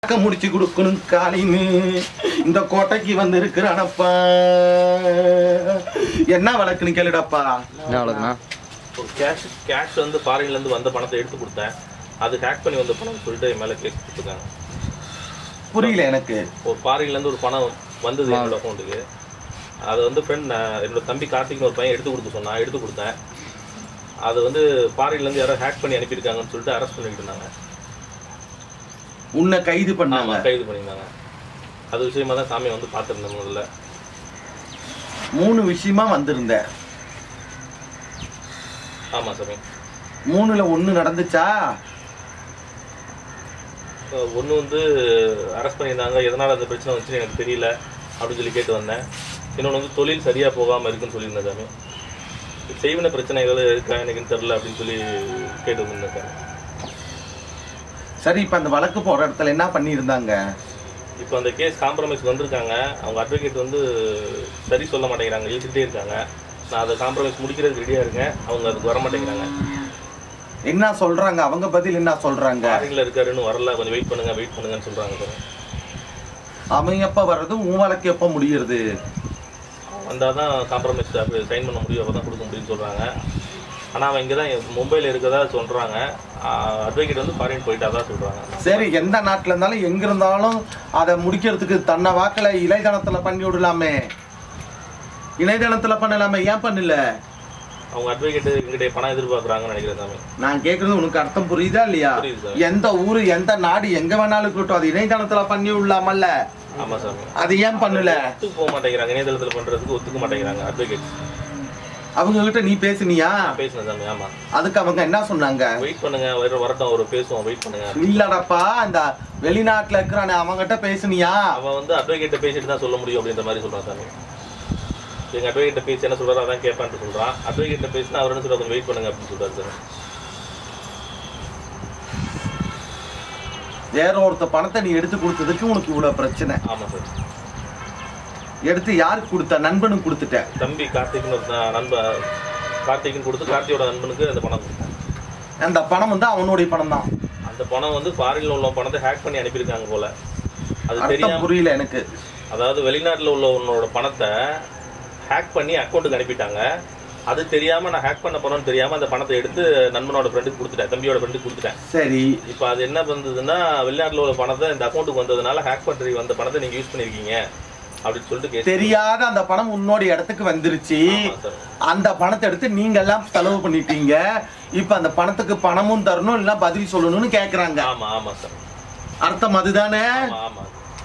அக்க முடிச்சு கொடுக்கணும் காலின்னு இந்த கோட்டைக்கு வந்து இருக்கிறானப்பா என்ன வழக்குன்னு கேளுடாப்பா என்ன வழக்குண்ணா ஒரு கேஷ் கேஷ் வந்து ஃபாரின்லேருந்து வந்த பணத்தை எடுத்து கொடுத்தேன் அது ஹேக் பண்ணி வந்த பணம் சொல்லிட்டு என் மேலே கேஸ் கொடுத்துருக்காங்க புரியல எனக்கு ஒரு ஃபாரின்லேருந்து ஒரு பணம் வந்தது என்னோட அக்கௌண்ட்டுக்கு அது வந்து ஃப்ரெண்ட் என்னோட தம்பி கார்த்திக்னு ஒரு பையன் எடுத்து கொடுக்க சொன்னான் எடுத்து கொடுத்தேன் அது வந்து ஃபாரின்லேருந்து யாரோ ஹேக் பண்ணி அனுப்பியிருக்காங்கன்னு சொல்லிட்டு அரெஸ்ட் பண்ணிட்டு இருந்தாங்க உன்னை கைது பண்ணாங்க ஆமாம் கைது பண்ணியிருந்தாங்க அது விஷயமா தான் சாமி வந்து பார்த்துருந்தேன் முதல்ல மூணு விஷயமா வந்திருந்த ஆமாம் சாமி மூணுல ஒண்ணு நடந்துச்சா ஒன்று வந்து அரெஸ்ட் பண்ணியிருந்தாங்க எதனால் அந்த பிரச்சனை வந்துச்சுன்னு எனக்கு தெரியல அப்படின்னு சொல்லி கேட்டு வந்தேன் இன்னொன்று வந்து தொழில் சரியாக போகாமல் இருக்குன்னு சொல்லியிருந்தேன் சாமி செய்வின பிரச்சனை ஏதாவது இருக்கா எனக்கு தெரியல அப்படின்னு சொல்லி கேட்டு வந்திருந்தேன் சாமி சரி இப்ப அந்த வழக்கு போற இடத்துல என்ன பண்ணியிருந்தாங்க இப்போ அந்த கேஸ் காம்ப்ரமைஸ் வந்திருக்காங்க அவங்க அட்வொகேட் வந்து சரி சொல்ல மாட்டேங்கிறாங்க இழுத்துக்கிட்டே இருக்காங்க நான் அதை காம்ப்ரமைஸ் முடிக்கிறதுக்கு ரெடியாக இருக்கேன் அவங்க அதுக்கு வர மாட்டேங்கிறாங்க என்ன சொல்றாங்க அவங்க பதில் என்ன சொல்றாங்க ஃபாரின்ல இருக்காருன்னு வரல கொஞ்சம் வெயிட் பண்ணுங்க வெயிட் பண்ணுங்கன்னு சொல்றாங்க சார் அவன் எப்ப வர்றது உன் வழக்கு எப்ப முடியுறது வந்தால் தான் காம்ப்ரமைஸ் சைன் பண்ண முடியும் அப்போ தான் கொடுக்க முடியும்னு சொல்கிறாங்க ஆனால் அவன் இங்கே தான் மும்பையில் இருக்கதா சொல்கிறாங்க அட்வொகேட் வந்து ஃபாரின் போயிட்டா தான் சொல்கிறாங்க சரி எந்த நாட்டுல இருந்தாலும் எங்க இருந்தாலும் அதை முடிக்கிறதுக்கு தன்னை வாக்குல இலைதளத்துல பண்ணி விடலாமே இணையதளத்துல பண்ணலாமே ஏன் பண்ணல அவங்க அட்வொகேட் எங்கிட்ட பணம் எதிர்பார்க்குறாங்கன்னு நினைக்கிறேன் சாமி நான் கேக்குறது உனக்கு அர்த்தம் புரியுதா இல்லையா புரியுது சார். எந்த ஊரு எந்த நாடு எங்க வேணாலும் இருக்கட்டும் அது இணையதளத்துல பண்ணி விடலாமல்ல ஆமாம் சாமி அது ஏன் பண்ணல ஒத்துக்கு போக மாட்டேங்கிறாங்க இணையதளத்தில் பண்ணுறதுக்கு ஒத்துக்க மாட்டேங்கிறாங்க அட்வொகேட் அவங்க கிட்ட நீ பேசுனியா பேசினேன் சாமி ஆமாம் அதுக்கு அவங்க என்ன சொன்னாங்க வெயிட் பண்ணுங்க வர வரட்டும் அவர் பேசுவோம் வெயிட் பண்ணுங்க இல்லடப்பா அந்த வெளிநாட்டுல இருக்கிறானே அவங்ககிட்ட பேசுனியா அவன் வந்து அட்வொகேட்டை பேசிட்டு தான் சொல்ல முடியும் அப்படின்ற மாதிரி சொல்கிறான் சாமி எங்கள் அட்வொகேட்டை பேசி என்ன சொல்கிறாரோ அதான் கேட்பான்ட்டு சொல்கிறான் அட்வொகேட்டை பேசினா அவர் என்ன சொல்கிறார் கொஞ்சம் வெயிட் பண்ணுங்க அப்படின்னு சொல்கிறார் சார் வேற ஒருத்த பணத்தை நீ எடுத்து கொடுத்ததுக்கு உனக்கு இவ்வளவு பிரச்சனை ஆமாம் சார் எடுத்து யாருக்கு கொடுத்த நண்பனுக்கு கொடுத்துட்ட தம்பி கார்த்திக்னு ஒரு ந- நண்பன் கார்த்திக்னு கொடுத்து கார்த்தியோட நண்பனுக்கு அந்த பணம் கொடுத்தேன் அந்த பணம் வந்து அவனுடைய பணம் தான் அந்த பணம் வந்து ஃபாரின்ல உள்ள பணத்தை ஹேக் பண்ணி அனுப்பியிருக்காங்க போல அது அர்த்தம் தெரியாம புரியல எனக்கு அதாவது வெளிநாட்டில் உள்ள உன்னோட பணத்தை ஹேக் பண்ணி அக்கௌண்ட்டுக்கு அனுப்பிட்டாங்க அது தெரியாம நான் ஹேக் பண்ண போறோம்னு தெரியாம அந்த பணத்தை எடுத்து நண்பனோட ஃப்ரெண்டுக்கு கொடுத்துட்டேன் தம்பியோட ஃப்ரெண்டுக்கு கொடுத்துட்டேன் சரி இப்போ அது என்ன வந்ததுன்னா வெளிநாட்டில் உள்ள பணத்தை இந்த அக்கௌண்ட்டுக்கு வந்ததுனால ஹேக் பண்றீ வந்த பணத்தை நீங்க யூஸ் பண்ணிருக்கீங்க அப்படின்னு சொல்லிட்டு கேஸ் தெரியாத அந்த பணம் உன்னோட இடத்துக்கு வந்துருச்சு ஆமா சார் அந்த பணத்தை எடுத்து நீங்க எல்லாம் செலவு பண்ணிட்டீங்க இப்ப அந்த பணத்துக்கு பணமும் தரணும் இல்ல பதில் சொல்லணும்னு கேக்குறாங்க ஆமா ஆமா சார் அர்த்தம் அதுதானே ஆமா ஆமா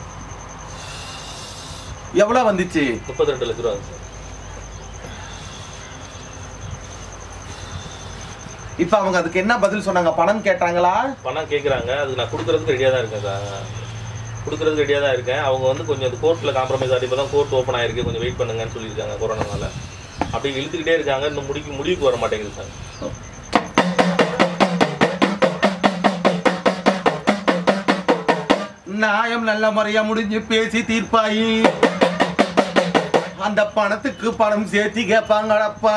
எவ்வளவு வந்துச்சு முப்பத்தி ரெண்டு லட்ச ரூபா சார் இப்ப அவங்க அதுக்கு என்ன பதில் சொன்னாங்க பணம் கேட்டாங்களா பணம் கேட்குறாங்க அதுக்கு நான் கொடுக்கறதுக்கு ரெடியாக தான் இருக்கேன் சார் கொடுக்கறதுக்கு ரெடியாக தான் இருக்கேன் அவங்க வந்து கொஞ்சம் அது கோர்ட்டில் காம்ப்ரமைஸ் ஆகி இப்போ தான் கோர்ட் ஓப்பன் ஆயிருக்கு கொஞ்சம் வெயிட் பண்ணுங்கன்னு சொல்லியிருக்காங்க கொரோனானால அப்படி இழுத்துக்கிட்டே இருக்காங்க இன்னும் முடிக்கு முடிவுக்கு வர மாட்டேங்குது சார் நியாயம் நல்ல முறையா முடிஞ்சு பேசி தீர்ப்பாயி அந்த பணத்துக்கு பணம் சேர்த்தி கேட்பாங்கடப்பா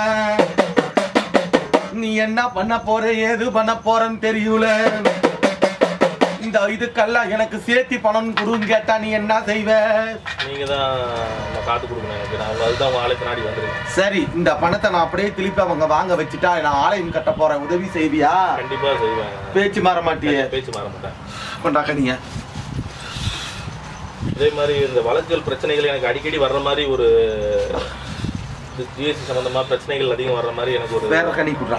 நீ என்ன பண்ண போற ஏது பண்ண போறன்னு தெரியல இந்த இதுக்கெல்லாம் எனக்கு சேர்த்தி பணம் கொடுன்னு கேட்டா நீ என்ன செய்வ நீங்கள் தான் நான் காத்து கொடுக்கணும் எனக்கு நான் அவங்க அதுதான் உங்கள் ஆளை பின்னாடி வந்துருக்கேன் சரி இந்த பணத்தை நான் அப்படியே திருப்பி அவங்க வாங்க வச்சுட்டா நான் ஆலயம் கட்ட போறேன் உதவி செய்வியா கண்டிப்பாக செய்வேன் பேச்சு மாற மாட்டியே பேச்சு மாற மாட்டேன் கொண்டாக்க நீங்க இதே மாதிரி இந்த வழக்குகள் பிரச்சனைகள் எனக்கு அடிக்கடி வர்ற மாதிரி ஒரு ஜிஎஸ்டி சம்மந்தமாக பிரச்சனைகள் அதிகம் வர்ற மாதிரி எனக்கு ஒரு வேற கனி குடுறா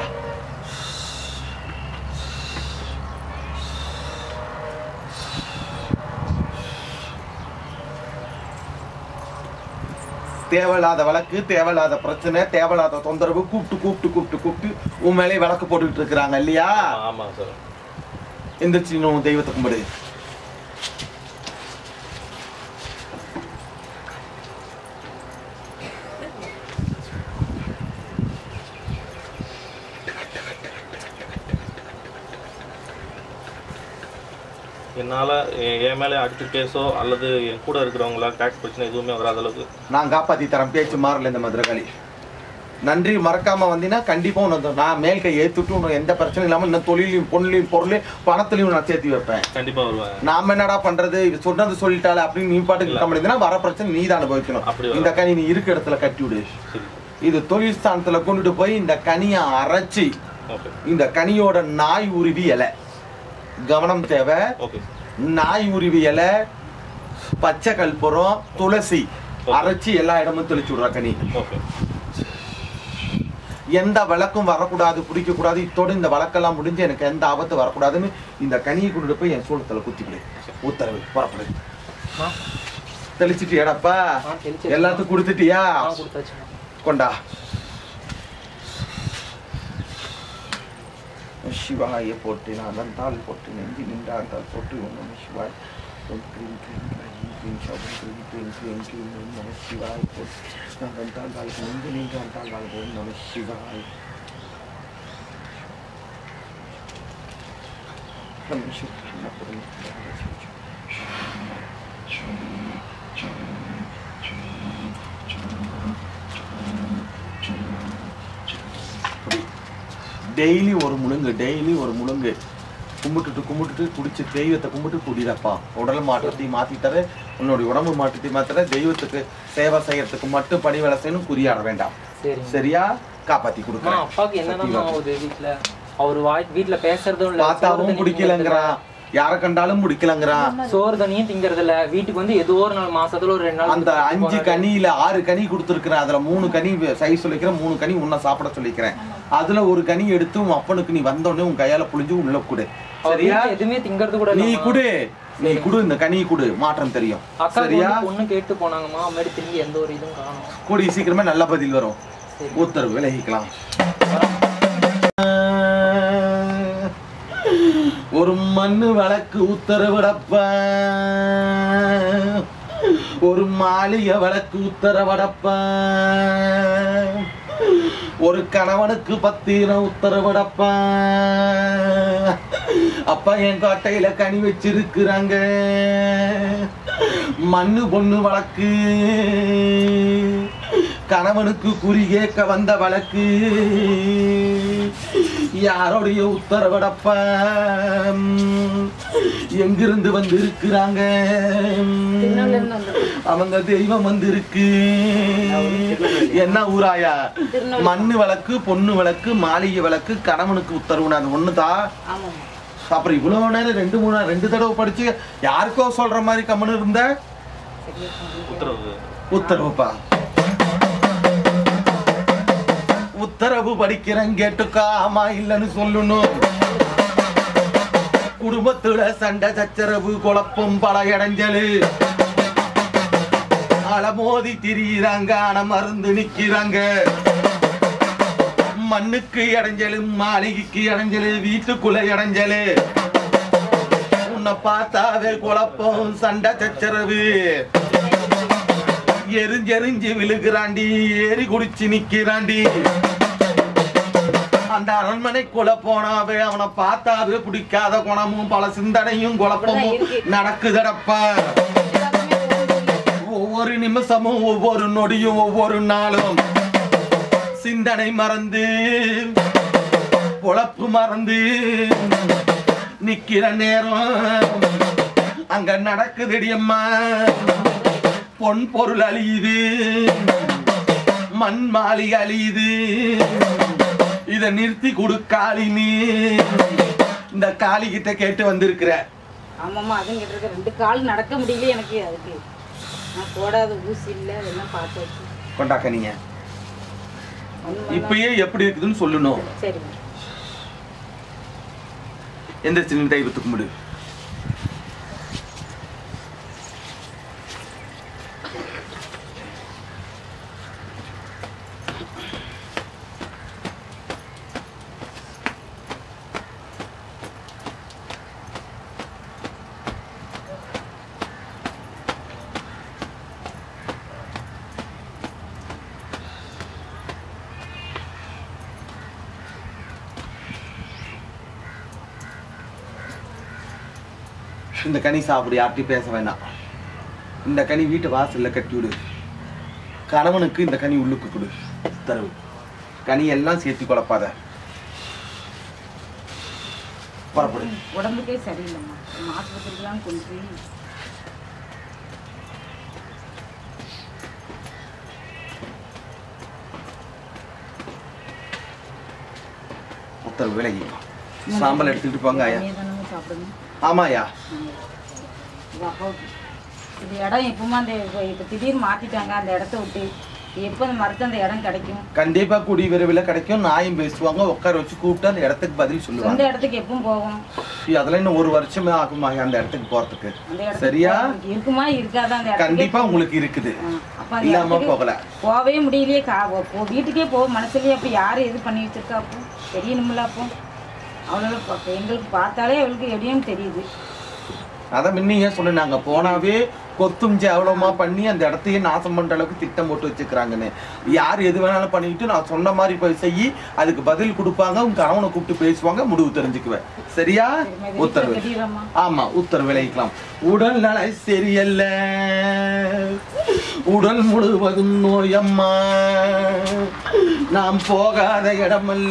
தேவையில்லாத வழக்கு தேவையில்லாத பிரச்சனை தேவையில்லாத தொந்தரவு கூப்பிட்டு கூப்பிட்டு கூப்பிட்டு கூப்பிட்டு உன் மேலே வழக்கு போட்டுக்கிட்டு இருக்கிறாங்க இல்லையா ஆமா, ஆமாம் சார் எந்திரிச்சு நீ உன் தெய்வத்தை கும்பிடு என்னால் என் மேலே அடிச்சு கேஸோ அல்லது என் கூட இருக்கிறவங்கள டேக்ஸ் பிரச்சனை எதுவுமே வராத அளவுக்கு நான் காப்பாத்தி தரேன் பேச்சு மாறல இந்த மதுரகாளி நன்றி மறக்காம வந்தீங்கன்னா கண்டிப்பா உனக்கு நான் மேல் கை ஏத்துட்டு உனக்கு எந்த பிரச்சனையும் இல்லாம இன்னும் தொழிலையும் பொருளையும் பொருளையும் பணத்துலையும் நான் சேர்த்து வைப்பேன் கண்டிப்பா வருவேன் நாம என்னடா பண்றது இது சொன்னது சொல்லிட்டால அப்படின்னு நீ பாட்டுக்கு இருக்க முடியுதுன்னா வர பிரச்சனை நீ தான் அனுபவிக்கணும் அப்படி வரும். இந்த கனி நீ இருக்க இடத்துல கட்டி விடு சரி இது தொழில் ஸ்தானத்துல கொண்டுட்டு போய் இந்த கனியை அரைச்சி ஓகே இந்த கனியோட நாய் உருவி இலை கவனம் தேவை ஓகே நாய் உருவி இலை பச்சை கற்பூரம் துளசி அரைச்சி எல்லா இடமும் தெளிச்சு விடுற கனி ஓகே எந்த விளக்கும் வரக்கூடாது பிடிக்க கூடாது இத்தோட இந்த வழக்கெல்லாம் முடிஞ்சு எனக்கு எந்த ஆபத்து வரக்கூடாதுன்னு இந்த கனியை கொண்டுட்டு போய் என் சூளத்துல குத்திக்கிடு உத்தரவு புறப்படு ஆ, தெளிச்சிட்டு எடப்பா ஆ, தெளிச்சு. எல்லாத்துக்கும் கொடுத்துட்டியா ஆ, கொடுத்தாச்சுண்ணா. கொண்டா சிவாய போட்டு நான் தாள் போட்டு நெஞ்சு நின்றாந்தால் போட்டு ஓம் நம சிவாய் ஓம் க்ரீம் க்ரீம் க்ரீம் க்ரீம் சௌம் க்ரீம் க்ரீம் க்ரீம் க்ரீம் ஓம் நம சிவாய் போட்டு நான் தாள் தாள் நெஞ்சு நின்றாந்தால் தாள் ஓம் நம சிவாய் நம சிவாய் நம டெய்லி ஒரு முழுங்கு டெய்லி ஒரு முழுங்கு கும்பிட்டுட்டு கும்பிட்டுட்டு குடிச்சு தெய்வத்தை கும்பிட்டு குடிடப்பா உடல் மாற்றத்தையும் மாத்தித்தர உன்னுடைய உடம்பு மாற்றத்தையும் மாத்திர தெய்வத்துக்கு சேவை செய்யறதுக்கு மட்டும் பணி வேலை செய்யணும் குறியாட வேண்டாம் சரிங்க சரியா காப்பாத்தி அம்மா, கொடுக்குறேன் அப்பாவுக்கு என்னதான் ஆகுது வீட்ல அவர் வாய் வீட்ல பேசுறதும் இல்ல சோறு பார்த்தாவும் தண்ணி பிடிக்கலங்கிறான் யாரை கண்டாலும் பிடிக்கலங்கிறான் திங்கறது- சோறு தண்ணியும் திங்கறது இல்ல வீட்டுக்கு வந்து ஏதோ ஒரு நாள் மாசத்துல ஒரு ரெண்டு நாள் அந்த வீட்டுக்கு அஞ்சு போறாரு. கனியில ஆறு கனி கொடுத்துருக்கிறேன் அதுல மூணு கனி சைஸ் சொல்லிக்கிறேன் மூணு கனி உன்னை சாப்பிட சொல்லிக்கிறேன் அதுல ஒரு கனி எடுத்து உன் அப்பனுக்கு நீ வந்த உடனே உன் கையால புளிஞ்சு உள்ள கொடு அவர் சரியா வீட்ல எதுவுமே திங்கறது கூட நீ இல்லம்மா. குடு நீ குடு இந்த கனி குடு மாற்றம் தெரியும் அக்கா சரியா பொண்ணு கேட்டு போனாங்கம்மா அம்மாடி திரும்பி எந்த ஒரு இதுவும் காணும் கூடி சீக்கிரமே நல்ல பதில் வரும் சரி. உத்தரவு விலகிக்கலாம் ஒரு மண்ணு விளக்கு உத்தரவிடப்ப ஒரு மாளிகை விளக்கு உத்தரவிடப்ப ஒரு கணவனுக்கு பத்திரம் உத்தரவிடப்ப அப்பா என் காட்டையில கனி வச்சிருக்கிறாங்க மண்ணு பொண்ணு வழக்கு கணவனுக்கு குறி கேட்க வந்த வழக்கு யாரோடைய உத்தரவிடப்ப எங்கிருந்து வந்து இருக்கிறாங்க அவங்க தெய்வம் வந்து இருக்கு என்ன ஊராயா மண்ணு விளக்கு பொண்ணு விளக்கு மாளிகை விளக்கு கணவனுக்கு உத்தரவு அது ஒண்ணுதான் ஆமாம்மா அப்புறம் இவ்வளவு நேரம் ரெண்டு மூணு ரெண்டு தடவை படிச்சு யாருக்கோ சொல்ற மாதிரி கம்மனு இருந்த சரியா சொன்னீங்க. உத்தரவு உத்தரவுப்பா உத்தரவு படிக்கிறேன் கேட்டுக்கா ஆமா இல்லைன்னு சொல்லணும் குடும்பத்துல சண்டை சச்சரவு குழப்பம் பல இடைஞ்சலு அலமோதி திரியிறாங்க ஆன மருந்து நிக்கிறாங்க மண்ணுக்கு இடைஞ்சலு மாளிகைக்கு இடைஞ்சலு வீட்டுக்குள்ள இடைஞ்சலு உன்னை பார்த்தாவே குழப்பம் சண்டை சச்சரவு எரிஞ்செறிஞ்சு விழுகிறாண்டி ஏறி குடிச்சு நிக்கிறாண்டி அந்த அரண்மனைக்குள்ள போனாவே அவனை பார்த்தாவே பிடிக்காத குணமும் பல சிந்தனையும் குழப்பமும் நடக்குதடப்பா ஒவ்வொரு நிமிஷமும் ஒவ்வொரு நொடியும் ஒவ்வொரு நாளும் சிந்தனை மறந்து பொழப்பு மறந்து நிக்கிற நேரம் அங்க நடக்குதுடியம்மா பொன் பொருள் அழியுது மண் மாளிகை அழியுது இத நிறுத்தி கொடு காளி நீ இந்த காளி கிட்ட கேட்டு வந்திருக்கிற ஆமாம்மா அதுவும் கிட்ட ரெண்டு கால் நடக்க முடியல எனக்கு அதுக்கு நான் போடாத ஊசி இல்லை அதெல்லாம் பார்த்து வச்சு கொண்டாக்க நீங்க உண்மைதான். இப்பயே எப்படி இருக்குதுன்னு சொல்லணும் சரிம்மா எந்திரிச்சு நின்று தெய்வத்தை கும்பிடு இந்த கனி சாப்பிடு யார்கிட்டயும் பேச வேணாம் இந்த கனி வீட்டு வாசல்ல கட்டி விடு கணவனுக்கு இந்த கனி உள்ளுக்கு கொடு தரவு கனியெல்லாம் சேர்த்து குழப்பாத புறப்படு உடம்புக்கே சரியில்லைம்மா நம்ம ஆஸ்பத்திரிக்கெல்லாம் கொண்டு போய் உத்தரவு விலகி சாம்பல் எடுத்துக்கிட்டு போங்க ஐயா தண்ணியை தானே சாப்பிடணும் ஆமாயா இது அப்பாவுக்கு இது இடம் எப்பவுமே அந்த இப்போ இப்போ திடீர்னு மாற்றிட்டாங்க அந்த இடத்த விட்டு எப்போ அந்த மரத்து அந்த இடம் கிடைக்கும் கண்டிப்பா கூடி விரைவில் கிடைக்கும் நாயும் பேசுவாங்க உட்கார வச்சு கூப்பிட்டு அந்த இடத்துக்கு பதில் சொந்த சொல்லுவாங்க இடத்துக்கு எப்பவும் போகும் ஐயோ, அதெல்லாம் இன்னும் ஒரு வருஷமே ஆகுமா அந்த இடத்துக்கு போறதுக்கு அந்த இடத்துக்கு சரியா போறதுக்கு இருக்குமா இருக்காதா அந்த இடத்துக்கு கண்டிப்பா உங்களுக்கு இருக்குது அப்போ அந்த இல்லாம இடத்துக்கு போகல போகவே முடியலையே கா போ வீட்டுக்கே போக மனசுலயே அப்போ யார் எது பண்ணி வச்சிருக்கா அப்போ தெரியணுமில்ல அப்போ அவ்வளோ எங்களுக்கு பார்த்தாலே அவளுக்கு எப்படியும் தெரியுது அதை முன்னையே சொன்னேன் நாங்க போனாவே கொத்தும் அவ்வளோமா பண்ணி அந்த இடத்தையே நாசம் பண்ற அளவுக்கு திட்டம் போட்டு வச்சுக்கிறாங்கன்னு யார் எது வேணாலும் பண்ணிக்கிட்டு நான் சொன்ன மாதிரி போய் செய்யி அதுக்கு பதில் கொடுப்பாங்க உங்க கணவனை கூப்பிட்டு பேசுவாங்க முடிவு தெரிஞ்சுக்குவேன் சரியா உத்தரவு கட்டிடுறோம்மா ஆமா உத்தரவு விளைவிக்கலாம் உடல் நல சரியல்ல உடல் முழுவதும் நோயம்மா நாம் போகாத இடமல்ல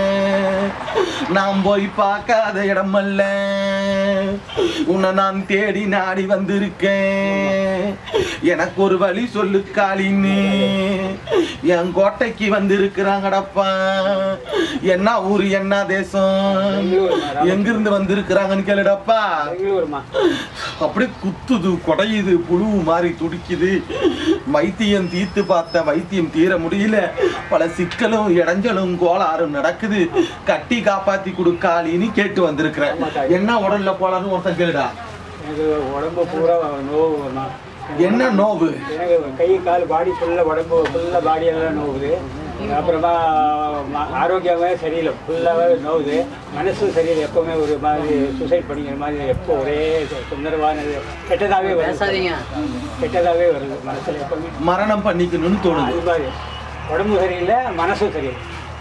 நாம் போய் பார்க்காத இடமல்ல உன்னை நான் தேடி நாடி வந்திருக்கேன் எனக்கு ஒரு வழி சொல்லு காளின்னு என் கோட்டைக்கு வந்திருக்கிறாங்கடப்பா என்ன ஊரு என்ன தேசம் எங்கிருந்து வந்திருக்கிறாங்கன்னு கேளுடப்பா பெங்களூருமா அப்படியே குத்துது குடையுது புழு மாதிரி துடிக்குது வைத்தியம் தீர்த்து பார்த்த வைத்தியம் தீர முடியல பல சிக்கலும் இடைஞ்சலும் கோளாறும் நடக்குது கட்டி காப்பாத்தி கொடுக்காளின்னு கேட்டு வந்திருக்கிறேன் என்ன உடல்ல கோளாறுன்னு ஒருத்தன் கேளுடா எனக்கு உடம்பு பூரா நோவுமா என்ன நோவு எனக்கு கை கால் பாடி ஃபுல்லாக உடம்பு ஃபுல்லாக பாடி எல்லாம் நோவுது அப்புறமா ம- ஆரோக்கியமே சரியில்லை ஃபுல்லாகவே நோவுது மனசும் சரியில்லை எப்பவுமே ஒரு மாதிரி சூசைட் பண்ணிக்கிற மாதிரி எப்போ ஒரே தொந்தரவானது கெட்டதாகவே வருது கெட்டதாகவே வருது மனசில் எப்பவுமே மரணம் பண்ணிக்கணும்னு தோணுது அது மாதிரி உடம்பு சரியில்லை மனசும் சரியில்லை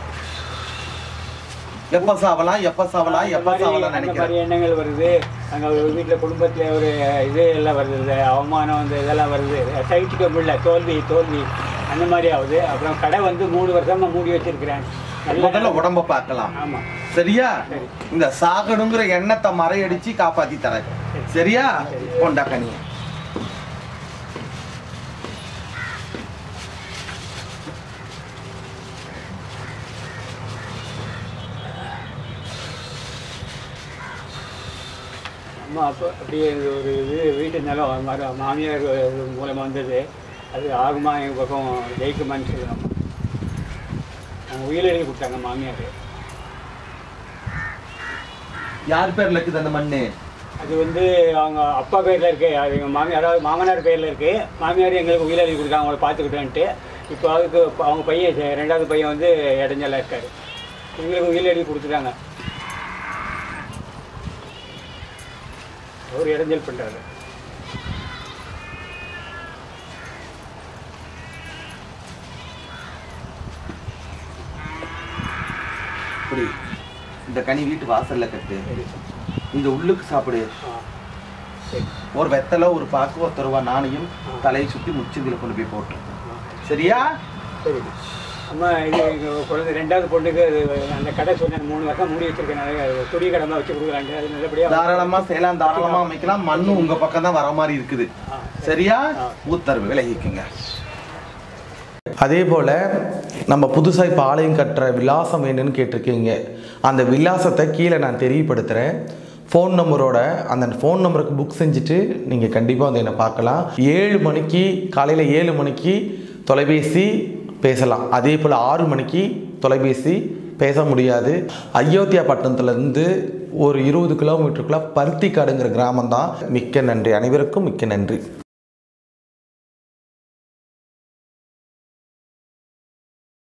எப்ப சாவலாம் எப்ப சாவலாம் அந்த எப்ப மாதிரி- சாவலாம் அந்த நினைக்கிறேன் மாதிரி எண்ணங்கள் வருது அங்கே வீட்டில் குடும்பத்தில் ஒரு இது எல்லாம் வருது இந்த அவமானம் இந்த இதெல்லாம் வருது சகிச்சுக்க முடியல தோல்வி தோல்வி அந்த மாதிரி ஆகுது அப்புறம் கடை வந்து மூணு வருஷமா மூடி வச்சிருக்கிறேன் முதல்ல உடம்ப பார்க்கலாம் ஆமாம் சரியா இந்த சாகணுங்கிற எண்ணத்தை மறையடிச்சு காப்பாத்தி தரேன் சரியா கொண்டா கனிய அம்மா அப்போ அப்படியே இது ஒரு இது வீட்டு நிலம் மர மாமியார் மூலமாக வந்தது அது ஆகுமா எங்கள் பக்கம் ஜெயிக்குமான்னு சொல்லுவாங்க அவங்க உயிர் எழுதி கொடுத்தாங்க மாமியார் யார் பேர்ல இருக்குது அந்த மண்ணு அது வந்து அவங்க அப்பா பேரில் இருக்கு அது எங்கள் மாமியார் அதாவது மாமனார் பேரில் இருக்கு மாமியார் எங்களுக்கு உயிர் எழுதி கொடுத்தாங்க அவங்கள பார்த்துக்கிட்டோன்ட்டு இப்போ அதுக்கு இப்ப அவங்க பையன் செ- ரெண்டாவது பையன் வந்து இடைஞ்சலா இருக்காரு எங்களுக்கு உயிர் எழுதி கொடுத்துட்டாங்க அவர் இடைஞ்சல் பண்ணுறாரு இப்படி இந்த கனி வீட்டு வாசல்ல கட்டு இந்த உள்ளுக்கு சாப்பிடு ஆ சரி ஒரு வெத்தலை ஒரு பாக்கு ஒரு தருவா நாணயம் தலையை சுத்தி முச்சந்தில கொண்டு போய் போட்டு சரியா சரி அம்மா இது எங்கள் குழந்தை ரெண்டாவது பொண்ணுக்கு அது அந்த கடை சொன்னேன் மூணு வருஷம் மூடி வச்சிருக்கேன் அது துணி கடை தான் வச்சு கொடுக்குறாங்க அது நல்லபடியாக தாராளமா செய்யலாம் தாராளமா அமைக்கலாம் மண்ணு உங்க பக்கம் தான் வர மாதிரி இருக்குது சரியா உத்தரவு விலகிக்குங்க அதே போல் நம்ம புதுசாக இப்போ ஆலயம் கட்டுற விலாசம் வேணும்னு கேட்டிருக்கீங்க அந்த விலாசத்தை கீழே நான் தெரியப்படுத்துகிறேன் ஃபோன் நம்பரோட அந்த ஃபோன் நம்பருக்கு புக் செஞ்சுட்டு நீங்கள் கண்டிப்பாக வந்து என்னை பார்க்கலாம் ஏழு மணிக்கு காலையில் ஏழு மணிக்கு தொலைபேசி பேசலாம் அதே போல் ஆறு மணிக்கு தொலைபேசி பேச முடியாது அயோத்தியா பட்டணத்துலேருந்து ஒரு இருபது கிலோமீட்டருக்குள்ள பருத்திக்காடுங்கிற கிராமம் தான் மிக்க நன்றி அனைவருக்கும் மிக்க நன்றி